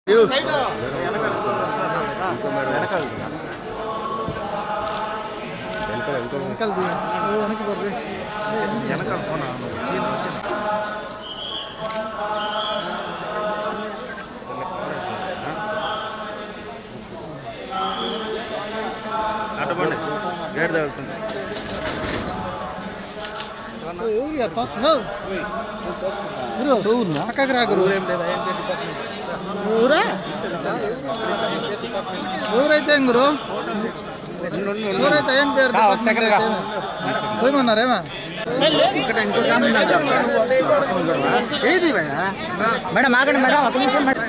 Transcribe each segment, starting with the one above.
వెనకాల పోనా ఈయన వచ్చిన అడ్డపండి గేట్ తగులుతుంది పక్కకి రా గురు ఊరా ఊరైతే ఏం గురు ఊరైతే ఏం పేరు పోయమన్నారేమా ఇక్కడ ఇంకో ఏది మేడం ఆగండి మేడం ఒక నిమిషం మేడం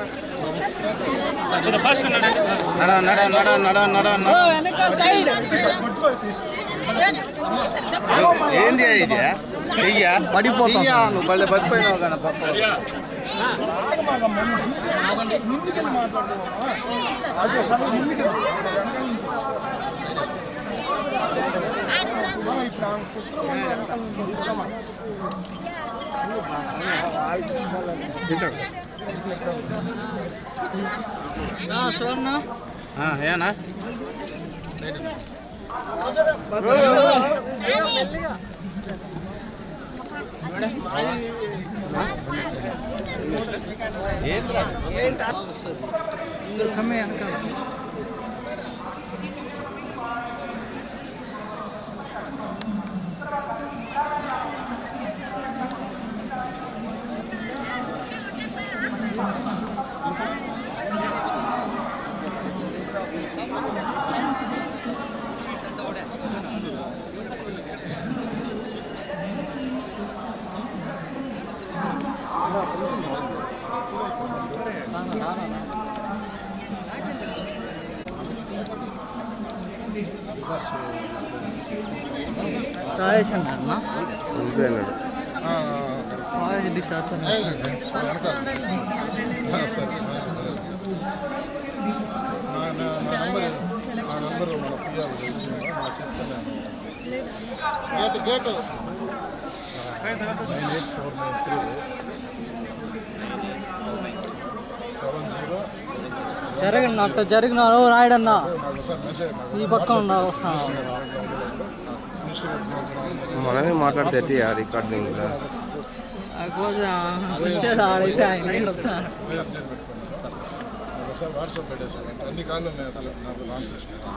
నడ నడ నడ నడ నడ ఏంది ఇది చెయ్యా పడిపోతా నువ్వు భలే పడిపోయినావు కానీ పాప ఆ, ఏనా ఏంద్రా గేటు గేటు జరగండి అట్ట జరిగిన రాయడన్నా ఈ పక్క ఉన్నా వస్తాను మనమే మాట్లాడితే రికార్డింగ్ కాకపోతే వచ్చేది ఆడైతే ఆయన నీళ్ళు వస్తాను ఒకసారి వాట్సాప్ పెట్టేసాను అన్ని కాళ్ళు ఉన్నాయి అసలు నాకు లాంచ్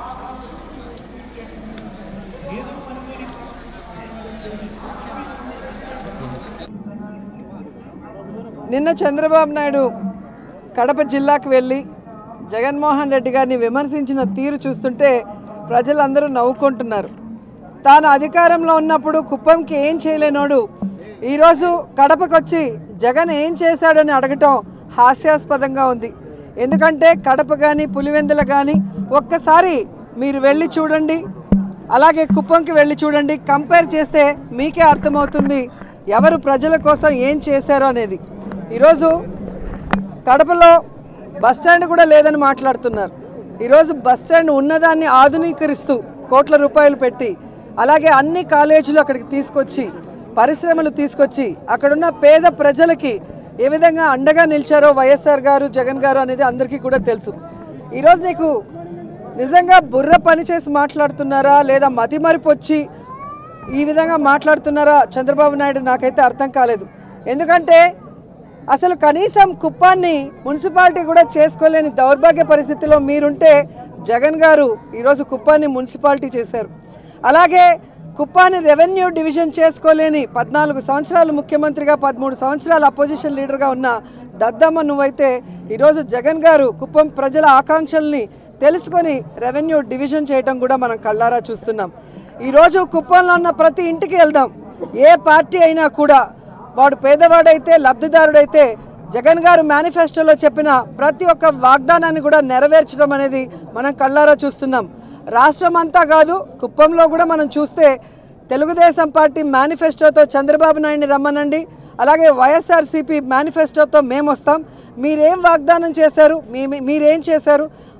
నిన్న చంద్రబాబు నాయుడు కడప జిల్లాకు వెళ్ళి జగన్మోహన్ రెడ్డి గారిని విమర్శించిన తీరు చూస్తుంటే ప్రజలందరూ నవ్వుకుంటున్నారు తాను అధికారంలో ఉన్నప్పుడు కుప్పంకి ఏం చేయలేనోడు ఈరోజు కడపకు వచ్చి జగన్ ఏం చేశాడని అడగటం హాస్యాస్పదంగా ఉంది ఎందుకంటే కడప కానీ పులివెందుల కానీ ఒక్కసారి మీరు వెళ్ళి చూడండి అలాగే కుప్పంకి వెళ్ళి చూడండి కంపేర్ చేస్తే మీకే అర్థమవుతుంది ఎవరు ప్రజల కోసం ఏం చేశారో అనేది ఈరోజు కడపలో బస్ స్టాండ్ కూడా లేదని మాట్లాడుతున్నారు ఈరోజు బస్ స్టాండ్ ఉన్నదాన్ని ఆధునీకరిస్తూ కోట్ల రూపాయలు పెట్టి అలాగే అన్ని కాలేజీలు అక్కడికి తీసుకొచ్చి పరిశ్రమలు తీసుకొచ్చి అక్కడున్న పేద ప్రజలకి ఏ విధంగా అండగా నిలిచారో వైఎస్ఆర్ గారు జగన్ గారు అనేది అందరికీ కూడా తెలుసు ఈరోజు నీకు నిజంగా బుర్ర పని చేసి మాట్లాడుతున్నారా లేదా మతిమరిపు వచ్చి ఈ విధంగా మాట్లాడుతున్నారా చంద్రబాబు నాయుడు నాకైతే అర్థం కాలేదు ఎందుకంటే అసలు కనీసం కుప్పాన్ని మున్సిపాలిటీ కూడా చేసుకోలేని దౌర్భాగ్య పరిస్థితిలో మీరుంటే జగన్ గారు ఈరోజు కుప్పాన్ని మున్సిపాలిటీ చేశారు అలాగే కుప్పాన్ని రెవెన్యూ డివిజన్ చేసుకోలేని పద్నాలుగు సంవత్సరాలు ముఖ్యమంత్రిగా పదమూడు సంవత్సరాలు అపోజిషన్ లీడర్గా ఉన్న దద్దమ్మ నువ్వైతే ఈరోజు జగన్ గారు కుప్పం ప్రజల ఆకాంక్షల్ని తెలుసుకొని రెవెన్యూ డివిజన్ చేయడం కూడా మనం కళ్ళారా చూస్తున్నాం ఈరోజు కుప్పంలో ఉన్న ప్రతి ఇంటికి వెళ్దాం ఏ పార్టీ అయినా కూడా వాడు పేదవాడైతే లబ్ధిదారుడైతే జగన్ గారు మేనిఫెస్టోలో చెప్పిన ప్రతి ఒక్క వాగ్దానాన్ని కూడా నెరవేర్చడం అనేది మనం కళ్ళారా చూస్తున్నాం రాష్ట్రం అంతా కాదు కుప్పంలో కూడా మనం చూస్తే తెలుగుదేశం పార్టీ మేనిఫెస్టోతో చంద్రబాబు నాయుడిని రమ్మనండి అలాగే వైఎస్ఆర్సీపీ మేనిఫెస్టోతో మేము వస్తాం మీరేం వాగ్దానం చేశారు మీ మీ- మీరేం చేశారు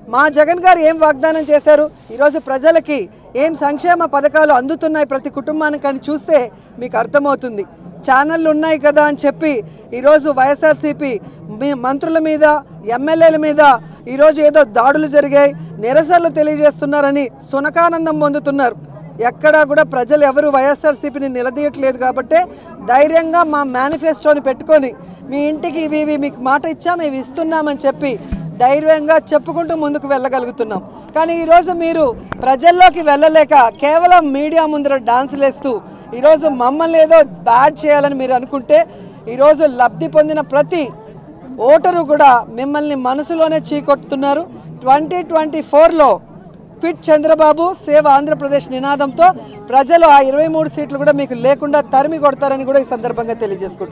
మా జగన్ గారు ఏం వాగ్దానం చేశారు ఈరోజు ప్రజలకి ఏం సంక్షేమ పథకాలు అందుతున్నాయి ప్రతి కుటుంబానికి అని చూస్తే మీకు అర్థమవుతుంది ఛానళ్ళు ఉన్నాయి కదా అని చెప్పి ఈరోజు వైఎస్ఆర్సీపీ మీ మంత్రుల మీద ఎమ్మెల్యేల మీద ఈరోజు ఏదో దాడులు జరిగాయి నిరసనలు తెలియజేస్తున్నారని సునకానందం పొందుతున్నారు ఎక్కడా కూడా ప్రజలు ఎవరు వైఎస్ఆర్సీపీని నిలదీయట్లేదు కాబట్టి ధైర్యంగా మా మేనిఫెస్టోని పెట్టుకొని మీ ఇంటికి ఇవి ఇవి మీకు మాట ఇచ్చాం ఇవి ఇస్తున్నామని చెప్పి ధైర్యంగా చెప్పుకుంటూ ముందుకు వెళ్ళగలుగుతున్నాం కానీ ఈరోజు మీరు ప్రజల్లోకి వెళ్ళలేక కేవలం మీడియా ముందర డాన్సులు వేస్తూ ఈరోజు మమ్మల్ని ఏదో బ్యాడ్ చేయాలని మీరు అనుకుంటే ఈరోజు లబ్ధి పొందిన ప్రతి ఓటరు కూడా మిమ్మల్ని మనసులోనే చీకొట్టుతున్నారు ట్వంటీ ట్వంటీ ఫోర్లో ఫిట్ చంద్రబాబు సేవ ఆంధ్రప్రదేశ్ నినాదంతో ప్రజలు ఆ ఇరవై మూడు సీట్లు కూడా మీకు లేకుండా తరిమి కొడతారని కూడా ఈ సందర్భంగా తెలియజేసుకుంటున్నారు